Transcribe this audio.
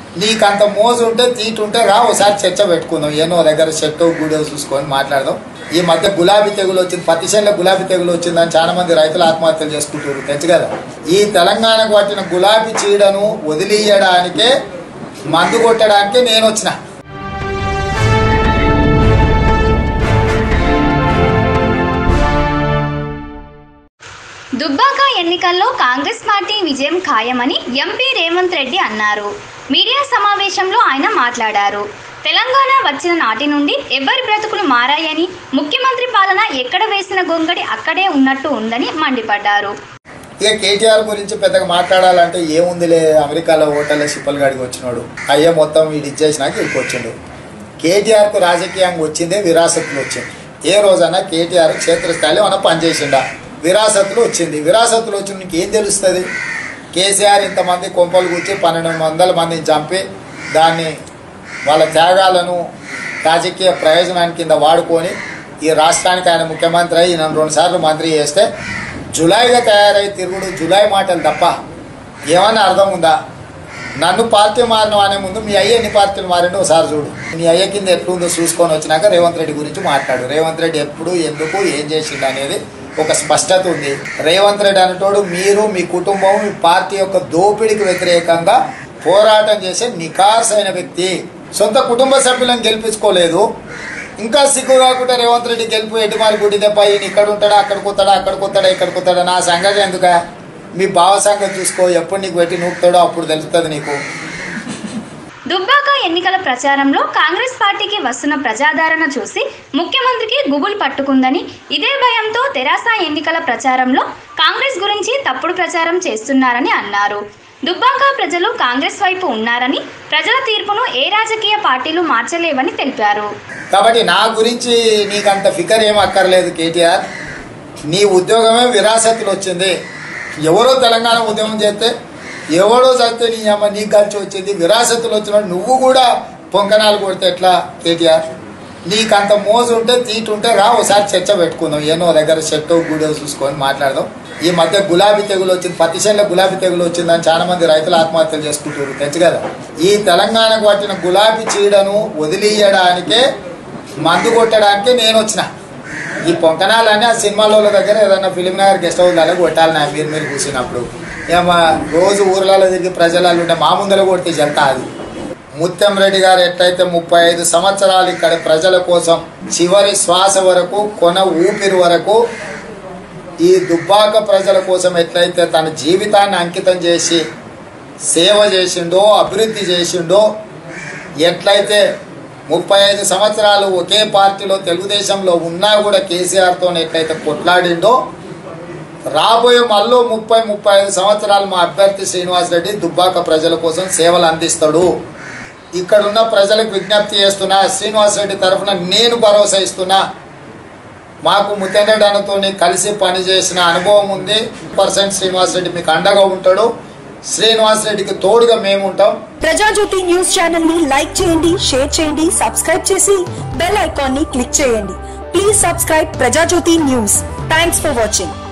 నీకంత మోజు ఉంటే తీటు ఉంటే రా ఒకసారి చర్చ పెట్టుకుందాం ఏనో దగ్గర చెట్టు గుడో చూసుకొని మాట్లాడదాం ఈ మధ్య గులాబీ తెగులు వచ్చింది పత్తి చేనులో గులాబీ తెగులు వచ్చిందని చాలా మంది రైతులు ఆత్మహత్యలు చేసుకుంటారు తెలుసు కదా ఈ తెలంగాణకు పట్టిన గులాబీ చీడను వదిలియడానికే మందు కొట్టడానికే నేను వచ్చిన దుబ్బాక ఎన్నికల్లో కాంగ్రెస్ పార్టీ విజయం ఖాయమని ఎంపీ రేవంత్ రెడ్డి అన్నారు మీడియా సమావేశంలో ఆయన మాట్లాడారు తెలంగాణ వచ్చిన నాటి నుండి ఎవరి బ్రతుకులు మారాయని ముఖ్యమంత్రి పాలన ఎక్కడ వేసిన గొంగడి అక్కడే ఉన్నట్టు ఉందని మండిపడ్డారు ఇక కేటీఆర్ గురించి పెద్దగా మాట్లాడాలంటే ఏముందిలే అమెరికాలో హోటల్లో సిప్పలు గడికి వచ్చినాడు అయ్యే మొత్తం వీడు ఇచ్చేసినాక ఇక్కడికి వచ్చిండు కేటీఆర్కు రాజకీయంగా వచ్చిందే విరాసత్తులు వచ్చింది ఏ రోజైనా కేటీఆర్ క్షేత్రస్థాయిలో మనం పనిచేసిండా విరాసత్తులు వచ్చింది విరాసత్తులు వచ్చి నీకు ఏం తెలుస్తుంది కేసీఆర్ ఇంతమంది కొంపలు కూర్చి పన్నెండు వందల మందిని చంపి దాన్ని వాళ్ళ త్యాగాలను రాజకీయ ప్రయోజనాన్ని కింద వాడుకొని ఈ రాష్ట్రానికి ఆయన ముఖ్యమంత్రి అయ్యి నన్ను రెండు సార్లు మంత్రి చేస్తే జులైగా తయారై తిరుగుడు జులై మాటలు తప్ప ఏమన్నా అర్థం ఉందా నన్ను పార్టీ మారిన అనే ముందు మీ అయ్య ఎన్ని పార్టీలు మారిండో ఒకసారి చూడు మీ అయ్య కింద ఎట్లుందో చూసుకొని వచ్చినాక రేవంత్ రెడ్డి గురించి మాట్లాడు రేవంత్ రెడ్డి ఎప్పుడు ఎందుకు ఏం చేసిండు అనేది ఒక స్పష్టత ఉంది రేవంత్ రెడ్డి అనేటోడు మీరు మీ కుటుంబం మీ పార్టీ యొక్క దోపిడీకి వ్యతిరేకంగా పోరాటం చేసే నికార్స్ అయిన వ్యక్తి సొంత కుటుంబ సభ్యులను గెలిపించుకోలేదు ఇంకా సిగ్గు కాకుండా రేవంత్ రెడ్డి గెలుపు ఎటుమారి గుడి దెబ్బ ఈయన ఇక్కడ ఉంటాడా అక్కడికి వస్తాడా అక్కడికి వస్తాడా ఇక్కడికి వస్తాడా నా సంగతి ఎందుక మీ భావ సంగతి చూసుకో ఎప్పుడు నీకు పెట్టి నూపుతాడో అప్పుడు తెలుస్తుంది నీకు దుబ్బాక ఎన్నికల ప్రచారంలో కాంగ్రెస్ పార్టీకి వస్తున్న ప్రజాదరణ చూసి ముఖ్యమంత్రికి గుబులు పట్టుకుందని ఇదే భయంతో తెరాస ఎన్నికల ప్రచారంలో కాంగ్రెస్ గురించి తప్పుడు ప్రచారం చేస్తున్నారని అన్నారు దుబ్బాక ప్రజలు కాంగ్రెస్ వైపు ఉన్నారని ప్రజల తీర్పును ఏ రాజకీయ పార్టీలు మార్చలేవని తెలిపారు కాబట్టి నా గురించి నీకంత ఫికర్ ఏం అక్కర్లేదు కేటీఆర్ నీ ఉద్యోగమే విరాసత్తులు వచ్చింది ఎవరో తెలంగాణ ఉద్యమం చేస్తే ఎవడో చదివితే నీ అమ్మ నీకు కలిసి వచ్చింది విరాసత్తులు వచ్చినప్పుడు నువ్వు కూడా పొంకనాలు కొడితే ఎట్లా కేటీఆర్ నీకంత మోజు ఉంటే తీటు ఉంటే రా ఒకసారి చర్చ పెట్టుకుందాం ఏనో దగ్గర చెట్టు గుడో చూసుకొని మాట్లాడదాం ఈ మధ్య గులాబీ తెగులు వచ్చింది పత్తి చేనులో గులాబీ తెగులు వచ్చిందని చాలా మంది రైతులు ఆత్మహత్యలు చేసుకుంటారు తెలుసు కదా ఈ తెలంగాణకు పట్టిన గులాబీ చీడను వదిలియడానికే మందు కొట్టడానికే నేను వచ్చిన ఈ పొంకనాలన్నీ ఆ సినిమాల దగ్గర ఏదైనా ఫిలిం నగర్ గెస్ట్ హౌస్ అలా కొట్టాలి నా మీరు మీరు కూర్చున్నప్పుడు ఏమో రోజు ఊర్లలో తిరిగి ప్రజలలో ఉంటే మా ముందర కొడితే జంట అది ముత్యం రెడ్డి గారు ఎట్లయితే ముప్పై ఐదు సంవత్సరాలు ఇక్కడ ప్రజల కోసం చివరి శ్వాస వరకు కొన ఊపిరి వరకు ఈ దుబ్బాక ప్రజల కోసం ఎట్లయితే తన జీవితాన్ని అంకితం చేసి సేవ చేసిండో అభివృద్ధి చేసిండో ఎట్లయితే ముప్పై ఐదు సంవత్సరాలు ఒకే పార్టీలో తెలుగుదేశంలో ఉన్నా కూడా కేసీఆర్తో ఎట్లయితే కొట్లాడిండో రాబోయే మళ్ళీ ముప్పై ముప్పై ఐదు సంవత్సరాలు మా అభ్యర్థి శ్రీనివాస్ రెడ్డి దుబ్బాక ప్రజల కోసం సేవలు అందిస్తాడు ఇక్కడున్న ప్రజలకు విజ్ఞప్తి చేస్తున్నా శ్రీనివాస్ రెడ్డి తరఫున నేను భరోసా ఇస్తున్నా మాకు ముత్యంరెడ్డి అన్నతో కలిసి పనిచేసిన అనుభవం ఉంది పర్సెంట్ శ్రీనివాస్ రెడ్డి మీకు అండగా ఉంటాడు శ్రీనివాస్ రెడ్డికి తోడుగా మేము ఉంటాం ప్రజాజ్యోతి న్యూస్ ఛానల్ ని లైక్ చేయండి షేర్ చేయండి సబ్స్క్రైబ్ చేసి బెల్ ఐకాన్ ని క్లిక్ చేయండి please subscribe Prajajyoti news thanks for watching